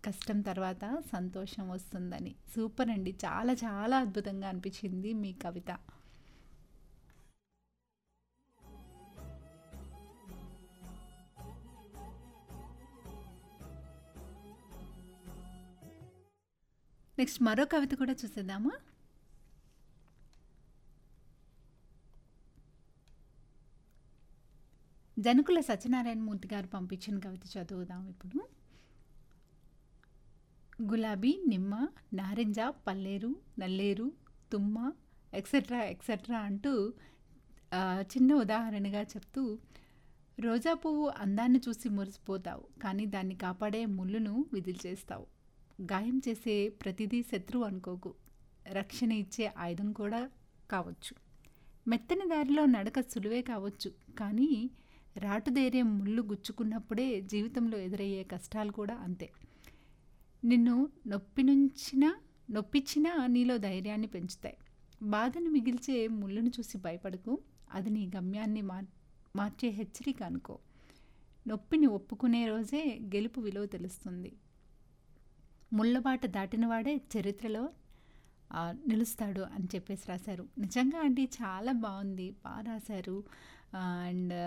కష్టం తర్వాత సంతోషం వస్తుందని. సూపర్ అండి. చాలా చాలా అద్భుతంగా అనిపించింది మీ కవిత. నెక్స్ట్ మరో కవిత కూడా చూసేద్దామా? జనకుల సత్యనారాయణమూర్తి గారు పంపించిన కవిత చదువుదాం ఇప్పుడు. గులాబీ, నిమ్మ, నారింజ, పల్లేరు, నల్లేరు, తుమ్మ ఎక్సెట్రా ఎక్సెట్రా అంటూ ఆహ్, చిన్న ఉదాహరణగా చెప్తూ రోజా పువ్వు అందాన్ని చూసి మురిసిపోతావు. కానీ దాన్ని కాపాడే ముళ్ళును విదిల్చేస్తావు. గాయం చేసే ప్రతిదీ శత్రువు అనుకోకు. రక్షణ ఇచ్చే ఆయుధం కూడా కావచ్చు. మెత్తని దారిలో నడక సులువే కావచ్చు. కానీ రాటుదేరే ముళ్ళు గుచ్చుకున్నప్పుడే జీవితంలో ఎదురయ్యే కష్టాలు కూడా అంతే. నిన్ను నొప్పినుంచినా నొప్పిచ్చినా నీలో ధైర్యాన్ని పెంచుతాయి. బాధను మిగిల్చే ముళ్ళును చూసి భయపడకు. అది నీ గమ్యాన్ని మార్ మార్చే హెచ్చరిక అనుకో. నొప్పిని ఒప్పుకునే రోజే గెలుపు విలువ తెలుస్తుంది. ముళ్ళబాట దాటినవాడే చరిత్రలో ఆహ్, నిలుస్తాడు అని చెప్పేసి రాశారు. నిజంగా అండి చాలా బావుంది. బా రాశారు. ఆహ్, అండ్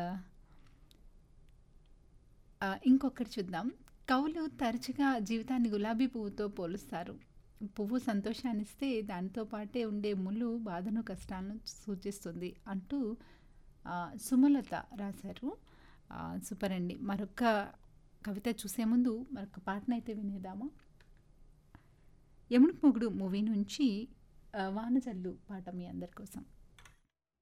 ఆహ్, ఇంకొకటి చూద్దాం. కవులు తరచుగా జీవితాన్ని గులాబీ పువ్వుతో పోలుస్తారు. పువ్వు సంతోషాన్నిస్తే దానితో పాటే ఉండే ముల్లు బాధను, కష్టాలను సూచిస్తుంది అంటూ ఆహ్, సుమలత రాశారు. ఆహ్, సూపర్ అండి. మరొక కవిత చూసే ముందు మరొక పాటనైతే వినేద్దామా? 'యముడికి మొగుడు' మూవీ నుంచి ఆహ్, 'వానజల్లు' పాట మీ అందరి కోసం.